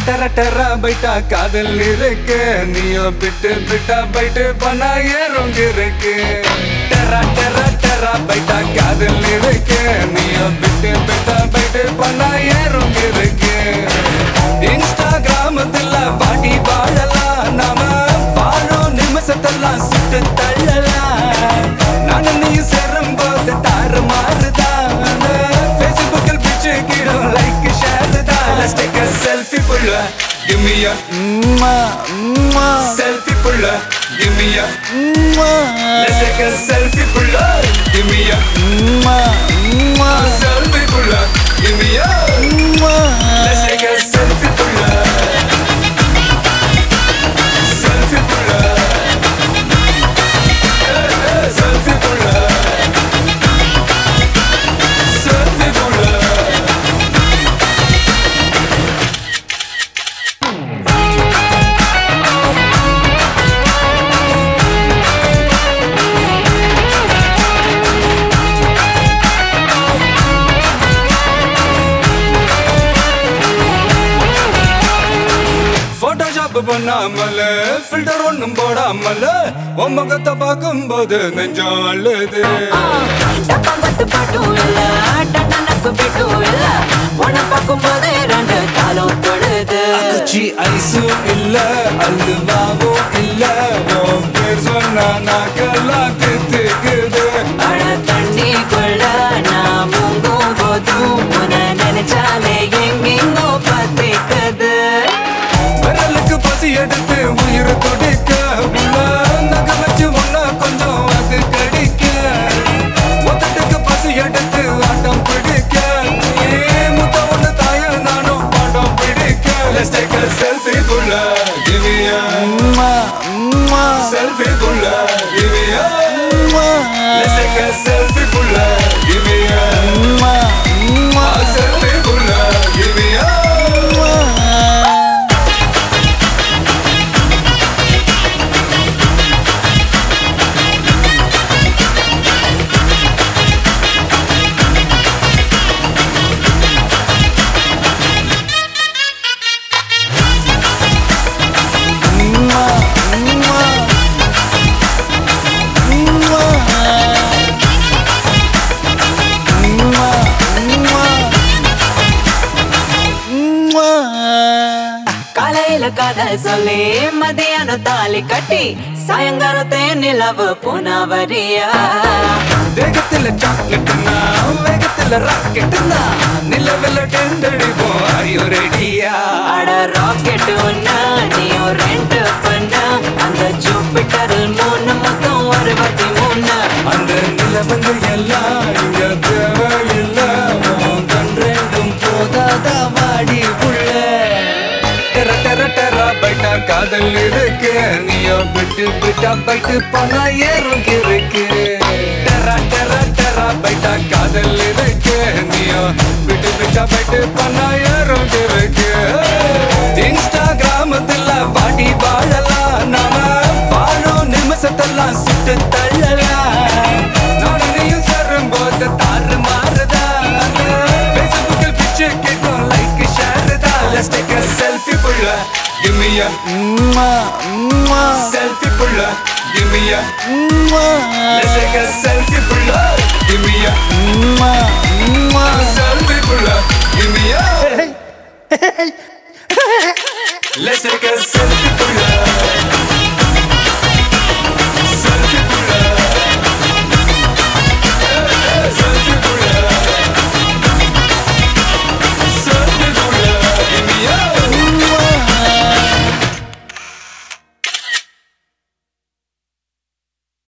டர டர பைட்டா காதல் இருக்கு நீயோ பிட்டு பிட்டா பைட்டு பண்ணா ஏறும் இருக்கு டர டர டர பைட்டா காதல் இருக்கு நீயோ பிட்டு பிட்டா பைட்டு பண்ணா ஏறும் இருக்கு இன்ஸ்டாகிராமத்துல வாடி வாழலாம் நாம வாழும் நிமிஷத்தெல்லாம் சுட்டு தள்ளலாம் நானும் நீ சேரும் போது தாறு மாறுதான் ஃபேஸ்புக்கில் பிச்சு கீழும் லைக் ஷேர் தான் Let's take a selfie புள்ள Give me a selfie புள்ள Give me a Let's take a selfie புள்ள Give me a selfie புள்ள Give me a Let's take a selfie புள்ள Selfie புள்ள Selfie புள்ள Selfie புள்ள Photoshop பண்ணாமல ஃபில்டர் ஒண்ணும் போடாமல உன் முகத்தை பார்க்கும்போது நெஞ்சம் அழுது டப்பாங்கட்டு பாட்டும் இல்ல டட்டனக்கு பிட்டும் இல்ல உன பார்க்கும்போது ரெண்டு காலம் தொடுது குச்சி ஐஸும் இல்ல அல்வாவும் இல்ல உன் பேர் சொன்னா நாக்கெல்லாம் தித்துக்குது அழ தண்ணிக்குள்ள நான் முங்கும் போதும் உன நினைச்சாலே எங்கெங்கோ பத்திக்குது விரலுக்கு பசி எடுத்து உயிர் துடிக்க உள்ள நகை வச்சு ஒன்னா கொஞ்சம் அது கடிக்க மொத்தத்துக்கு பசி எடுத்து ஆட்டம் பிடிக்க ஏ முத்த ஒண்ணு தாய நானும் பாட்டம் பிடிக்க Let's take a selfie புள்ள Give me a selfie புள்ள Give me a Let's take a selfie புள்ள Give me a a selfie புள்ள Give me a காலையில காதல் சொல்லி மதியானம் தாலி கட்டி சாயங்காலத்தே நிலவு புனவரியா வேகத்துல சாக்லேட்னா வேகத்துல ராக்கெட்னா நிலவில் டெண்டடிப்போம் ஐயோ ரெடியா அட ராக்கெட் ஒன்னா நீயும் ரெண்டு பண்ண அந்த ஜூபிட்டரில் மூணு மொத்தம் அறுபத்தி மூணு அந்த நிலவங்க எல்லாம் இங்க தேவையில்ல உன் கண் ரெண்டும் போதாதா வாடி புள்ள டெர டெர டெர பைட்டா காதல் இருக்கு நீயோ விட்டு விட்டா பைட்டு பணா ஏறும் இருக்கு டெர டெர டெர பைட்டா காதல் இருக்கு நீயோ விட்டு விட்டா பைட்டு பணா ஏறும் இருக்கு இன்ஸ்டாகிராமத்துல வாடி வாழலாம் நாம வாழும் நிமிஷத்தெல்லாம் சுட்டு தள்ளலாம் நானும் நீயும் சேரும் போது தாறு மாறுதா ஃபேஸ்புக்கில் பிச்சு கேட்கும் லைக் ஷேர் தான் Let's take a selfie புள்ள Give me a selfie புள்ள Give me a Let's take a selfie புள்ள Give me a